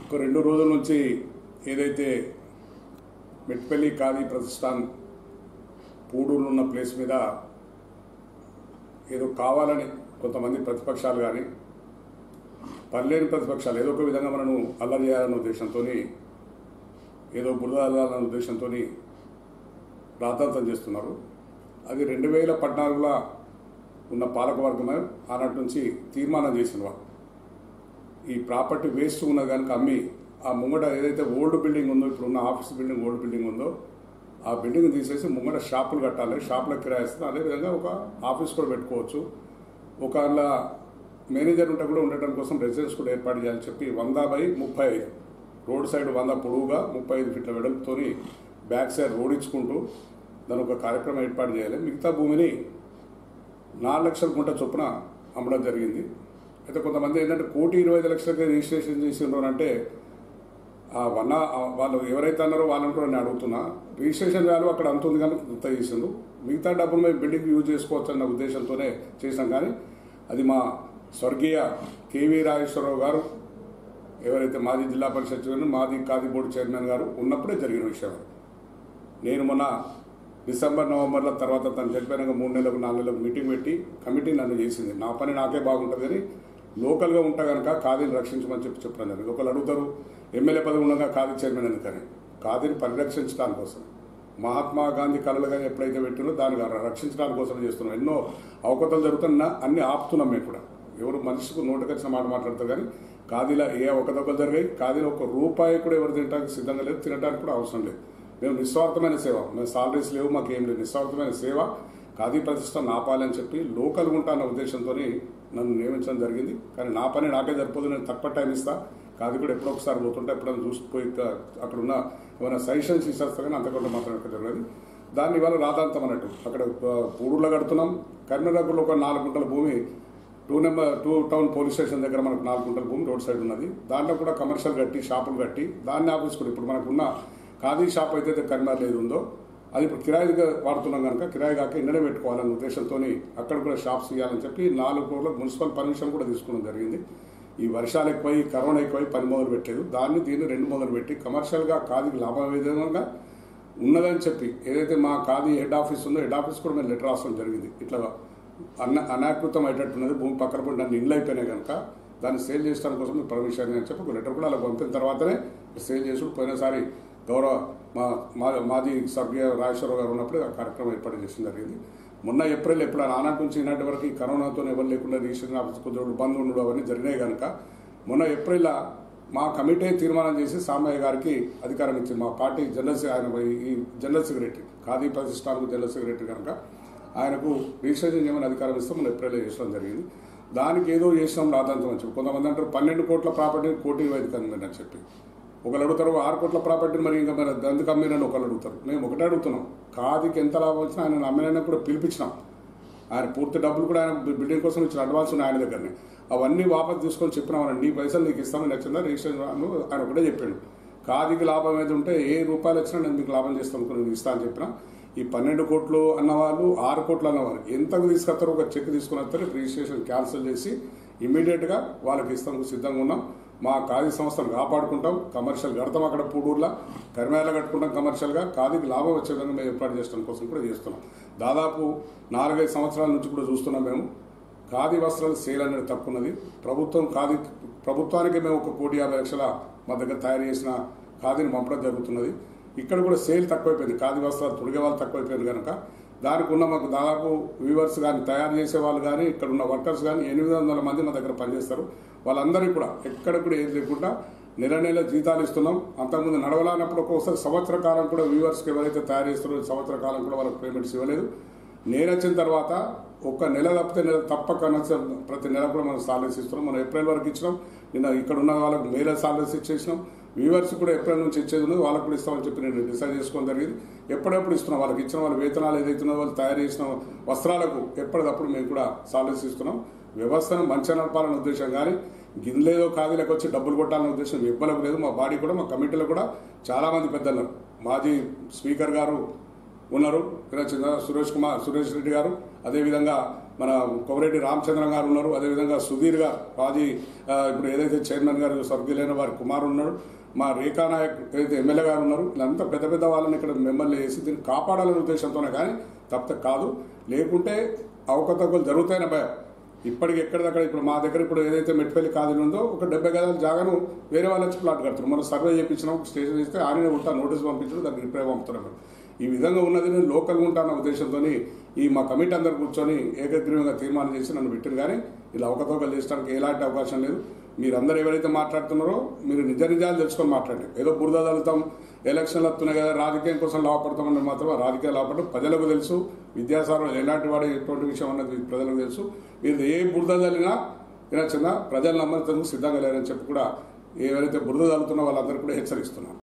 ఒక రెండు రోజుల నుంచి ఏదైతే మెట్పల్లి ఖాదీ ప్రతిష్టాన్ పూడూరు ఉన్న ప్లేస్ మీద ఏదో కావాలని కొంతమంది ప్రతిపక్షాలు కానీ పనిలేని ప్రతిపక్షాలు ఏదో ఒక విధంగా మనను అల్లరి చేయాలన్న ఉద్దేశంతో ఏదో బురద అల్లాలన్న ఉద్దేశంతో రాతాంతం చేస్తున్నారు అది రెండు వేల పద్నాలుగులో ఉన్న పాలకవర్గమే ఆనాటి నుంచి తీర్మానం చేసిన వాళ్ళు ఈ ప్రాపర్టీ వేస్ట్ ఉన్న కనుక అమ్మి ఆ ముంగట ఏదైతే ఓల్డ్ బిల్డింగ్ ఉందో ఇప్పుడు ఉన్న ఆఫీస్ బిల్డింగ్ ఓల్డ్ బిల్డింగ్ ఉందో ఆ బిల్డింగ్ తీసేసి ముంగట షాపులు కట్టాలి షాపులకు కిరాయిస్తుంది అదేవిధంగా ఒక ఆఫీస్ కూడా పెట్టుకోవచ్చు ఒక అలా మేనేజర్ ఉంటే కూడా ఉండటం కోసం రెసిడెన్స్ కూడా ఏర్పాటు చేయాలని చెప్పి వంద బై ముప్పై ఐదు రోడ్ సైడ్ వంద పొడవుగా ముప్పై ఐదు ఫీట్ల వెడల్పుతోని బ్యాక్ సైడ్ రోడ్ ఇచ్చుకుంటూ దాని ఒక కార్యక్రమం ఏర్పాటు చేయాలి మిగతా భూమిని నాలుగు లక్షల గుంట చొప్పున అమ్మడం జరిగింది అయితే కొంతమంది ఏంటంటే కోటి ఇరవై ఐదు లక్షలకి రిజిస్ట్రేషన్ చేసిండ్రు అని అంటే ఆ వన్న ఆ వాళ్ళు ఎవరైతే అన్నారో వాళ్ళని కూడా నేను అడుగుతున్నా రిజిస్ట్రేషన్ వాల్యూ అక్కడ అంత ఉంది కానీ అంత చేసిండు మిగతా డబ్బులు మేము బిల్డింగ్ యూజ్ చేసుకోవచ్చు అన్న ఉద్దేశంతోనే చేసాం కానీ అది మా స్వర్గీయ కేవీ రాజేశ్వరరావు గారు ఎవరైతే మాజీ జిల్లా పరిషత్ చైర్మన్ మాజీ ఖాదీ బోర్డు చైర్మన్ గారు ఉన్నప్పుడే జరిగిన విషయం అది. నేను మొన్న డిసెంబర్ నవంబర్ల తర్వాత తను చనిపోయినాక మూడు నెలలకు నాలుగు నెలలకు మీటింగ్ పెట్టి కమిటీ నన్ను చేసింది నా పని నాకే బాగుంటుంది కానీ లోకల్గా ఉంటా కనుక ఖాదీని రక్షించమని చెప్పి చెప్పడం జరిగింది ఒకళ్ళు అడుగుతారు ఎమ్మెల్యే పదవి ఉండగా ఖాదీ చైర్మన్ ఎందుకని ఖాదీని పరిరక్షించడానికి కోసం మహాత్మా గాంధీ కళలు కానీ ఎప్పుడైతే పెట్టినో దాన్ని రక్షించడానికి కోసం చేస్తున్నాం ఎన్నో అవకతలు జరుగుతున్నా అన్ని ఆపుతున్నాం మేము కూడా ఎవరు మనిషికి నోటికొచ్చిన మాట మాట్లాడతారు కానీ ఖాదీలో ఏ అవకతవకలు జరిగాయి ఖాదీలో ఒక రూపాయి కూడా ఎవరు తినడానికి సిద్ధంగా లేదు తినడానికి కూడా అవసరం లేదు మేము నిస్వార్థమైన సేవ మేము సాలరీస్ లేవు మాకు ఏం లేదు నిస్వార్థమైన సేవ ఖాదీ ప్రతిష్ట నాపాలని చెప్పి లోకల్గా ఉంటా అన్న ఉద్దేశంతో నన్ను నియమించడం జరిగింది కానీ నా పని నాకే సరిపోదు నేను తక్కువ టైం ఇస్తా ఖాదీ కూడా ఎప్పుడో ఒకసారి పోతుంటే ఎప్పుడైనా చూసిపోయి అక్కడ ఉన్న ఏమైనా సజెషన్స్ ఇస్తారు కానీ అంతకుండా మాత్రం ఎక్కడ జరిగేది దాన్ని ఇవాళ రాదాంతం అన్నట్టు అక్కడ పూడూరులో కడుతున్నాం కరీంనగర్లో ఒక నాలుగు గుంటల భూమి two number two town police station దగ్గర మనకు నాలుగు గుంటల భూమి రోడ్ సైడ్ ఉన్నది దాంట్లో కూడా కమర్షియల్ కట్టి షాపులు కట్టి దాన్ని ఆఫీస్ కూడా ఇప్పుడు మనకున్న ఖాదీ షాప్ అయితే కరీంనగర్ లేదు ఉందో అది ఇప్పుడు కిరాయిగా వాడుతున్నాం కనుక కిరాయి కాక ఇండనే పెట్టుకోవాలన్న ఉద్దేశంతో అక్కడ కూడా షాప్స్ ఇవ్వాలని చెప్పి నాలుగు కోట్లకు మున్సిపల్ పర్మిషన్ కూడా తీసుకోవడం జరిగింది ఈ వర్షాలు ఎక్కువై కరోనా ఎక్కువై పని మొదలు పెట్టలేదు దాన్ని దీన్ని రెండు మొదలు పెట్టి కమర్షియల్గా ఖాదీకి లాభం విధంగా ఉన్నదని చెప్పి ఏదైతే మా ఖాదీ హెడ్ ఆఫీస్ ఉందో హెడ్ ఆఫీస్ కూడా మేము లెటర్ రాసడం జరిగింది ఇట్లా అన అనాకృతం అయ్యేటట్టున్నది భూమి పక్కన పడి నన్ను ఇల్లు అయిపోయినాయి కనుక దాన్ని సేల్ చేయడానికి కోసం మీకు పర్మిషన్ అని చెప్పి ఒక లెటర్ కూడా అలా పంపిన తర్వాతనే సేల్ చేసుడు పోయినసారి గౌరవ మా మా మాజీ స్వర్గీయ రాజేశ్వరరావు గారు ఉన్నప్పుడు ఆ కార్యక్రమం ఏర్పాటు చేసిన జరిగింది మొన్న ఏప్రిల్ ఎప్పుడు ఆనాటి నుంచి ఈనాటి వరకు ఈ కరోనాతో ఎవరు లేకుండా రిజిస్ట్రేషన్ ఆఫీస్ కొద్ది బంద్ ఉండడం అవన్నీ జరిగినాయి కనుక మొన్న ఏప్రిల్ మా కమిటీ తీర్మానం చేసి సామయ్య గారికి అధికారం ఇచ్చింది మా పార్టీ జనరల్ సె- ఆయన ఈ జనరల్ సెక్రటరీ ఖాదీ ప్రతిష్టానికి జనరల్ సెక్రటరీ కనుక ఆయనకు రిజిస్ట్రేషన్ చేయమని అధికారం ఇస్తే మనం ఏప్రిల్లో చేసడం జరిగింది దానికి ఏదో చేసినాం రాదంతం అని చెప్పి కొంతమంది అంటారు పన్నెండు కోట్ల ప్రాపర్టీని కోటి వేదిక అని చెప్పి ఒకళ్ళు అడుగుతారు ఆరు కోట్ల ప్రాపర్టీని మరి ఇంకా మరి ఎందుకు అమ్మినని ఒకళ్ళు అడుగుతారు మేము ఒకటే అడుగుతున్నాం ఖాదీకి ఎంత లాభం వచ్చినా ఆయన అమ్మినైనా కూడా పిలిపించినాం ఆయన పూర్తి డబ్బులు కూడా ఆయన బిల్డింగ్ కోసం ఇచ్చిన అడ్వాన్స్ ఉన్నాయి ఆయన దగ్గరనే అవన్నీ వాపస్ తీసుకొని చెప్పినామని నీ పైసలు నీకు ఇస్తామని నచ్చిందా రిజిస్ట్రేషన్ రాను ఆయన ఒకటే చెప్పాడు ఖాదీకి లాభం ఏది ఉంటే ఏ రూపాయలు వచ్చినా నేను మీకు లాభం చేస్తాను అనుకుని నేను ఇస్తా అని చెప్పిన ఈ పన్నెండు కోట్లు అన్నవాళ్ళు ఆరు కోట్లు అన్నవారు ఎంతకు తీసుకొస్తారో ఒక చెక్ తీసుకుని వస్తారు రిజిస్ట్రేషన్ క్యాన్సిల్ చేసి ఇమీడియట్గా వాళ్ళకి ఇస్తాం సిద్ధంగా ఉన్నాం మా ఖాదీ సంస్థను కాపాడుకుంటాం కమర్షియల్ కడతాం అక్కడ పూడూరులో కరిమేళ కట్టుకుంటాం కమర్షియల్గా ఖాదీకి లాభం వచ్చే విధంగా మేము ఏర్పాటు చేయడం కోసం కూడా చేస్తున్నాం దాదాపు నాలుగైదు సంవత్సరాల నుంచి కూడా చూస్తున్నాం మేము ఖాదీ వస్త్రాల సేల్ అనేది తక్కున్నది ప్రభుత్వం ఖాదీ ప్రభుత్వానికి మేము ఒక కోటి యాభై లక్షల మా దగ్గర తయారు చేసిన ఖాదీని పంపడం జరుగుతున్నది ఇక్కడ కూడా సేల్ తక్కువైపోయింది ఖాదీ వస్త్రాలు తొడిగే వాళ్ళు తక్కువైపోయింది కనుక దానికి ఉన్న మాకు దాదాపు వ్యూవర్స్ కానీ తయారు చేసే వాళ్ళు కానీ ఇక్కడ ఉన్న వర్కర్స్ కానీ ఎనిమిది వందల మంది మా దగ్గర పనిచేస్తారు వాళ్ళందరికీ కూడా ఎక్కడ కూడా ఏది లేకుండా నెల నెల జీతాలు ఇస్తున్నాం అంతకుముందు నడవలానప్పుడు ఒక్కొక్కసారి సంవత్సర కాలం కూడా వ్యూవర్స్కి ఎవరైతే తయారు చేస్తారో సంవత్సర కాలం కూడా వాళ్ళకి పేమెంట్స్ ఇవ్వలేదు నేను వచ్చిన తర్వాత ఒక్క నెల తప్పితే నెల తప్పక నచ్చ- ప్రతి నెల కూడా మనం సాలరీస్ ఇస్తున్నాం మనం ఏప్రిల్ వరకు ఇచ్చినాం నిన్న ఇక్కడ ఉన్న వాళ్ళకి మేలే సాలరీస్ ఇచ్చేసినాం వ్యూవర్స్ కూడా ఏప్రిల్ నుంచి ఇచ్చేది ఉన్నది వాళ్ళకి కూడా ఇస్తామని చెప్పి నేను డిసైడ్ చేసుకోవడం జరిగింది ఎప్పుడెప్పుడు ఇస్తున్నాం వాళ్ళకి ఇచ్చిన వాళ్ళ వేతనాలు ఏదైతే ఉన్నదో వాళ్ళు తయారు చేసిన వస్త్రాలకు ఎప్పటికప్పుడు మేము కూడా సాలరీస్ ఇస్తున్నాం వ్యవస్థను మంచిగా నడపాలనే ఉద్దేశం కానీ గిన్నెలేదో కాదులకు వచ్చి డబ్బులు కొట్టాలనే ఉద్దేశం ఇవ్వలకు లేదు మా బాడీ కూడా మా కమిటీలో కూడా చాలా మంది పెద్దలు మాజీ స్పీకర్ గారు ఉన్నారు ఇలా చిన్న సురేష్ కుమార్ సురేష్ రెడ్డి గారు అదేవిధంగా మన కొమరెడ్డి రామచంద్ర గారు ఉన్నారు అదేవిధంగా సుధీర్ గారు మాజీ ఆ, ఇప్పుడు ఏదైతే చైర్మన్ గారు స్వర్గీయులైన వారి కుమారు ఉన్నాడు మా రేఖా నాయక్ ఏదైతే ఎమ్మెల్యే గారు ఉన్నారు వీళ్ళంతా పెద్ద పెద్ద వాళ్ళని ఇక్కడ మిమ్మల్ని వేసి దీన్ని కాపాడాలనే ఉద్దేశంతోనే కానీ తప్పితే కాదు లేకుంటే అవకతవకలు జరుగుతాయని భయం ఇప్పటికి ఎక్కడిదక్కడ ఇప్పుడు మా దగ్గర ఇప్పుడు ఏదైతే మెట్పల్లి కాదని ఉందో ఒక డెబ్బై గదాల జాగాను వేరే వాళ్ళు వచ్చి ప్లాట్ కడుతున్నారు మనం సర్వే చేయించినాం స్టేషన్ ఇస్తే ఆయనే ఉంటా నోటీస్ పంపించడం దానికి రిప్లై పంపుతున్నాం ఈ విధంగా ఉన్నది నేను లోకల్గా ఉంటాన ఉద్దేశంతో ఈ మా కమిటీ అందరు కూర్చొని ఏకగ్రీవంగా తీర్మానం చేసి నన్ను పెట్టారు కానీ ఇలా అవకతవకలు చేసడానికి ఎలాంటి అవకాశం లేదు మీరందరూ ఎవరైతే మాట్లాడుతున్నారో మీరు నిజ నిజాలు తెలుసుకొని మాట్లాడండి ఏదో బురద తగులుతాం ఎలక్షన్లు వస్తున్నాయి కదా రాజకీయం కోసం లాభపడతామని మాత్రం ఆ రాజకీయ లాభపడడం ప్రజలకు తెలుసు విద్యాసారం ఎలాంటి వాడు ఎటువంటి విషయం అన్నది ప్రజలకు తెలుసు మీరు ఏ బురద తల్లినా ఇలా చిన్న ప్రజలు నమ్మకందుకు సిద్ధంగా లేరని చెప్పి కూడా ఎవరైతే బురద తల్లుతున్నా వాళ్ళందరూ కూడా హెచ్చరిస్తున్నారు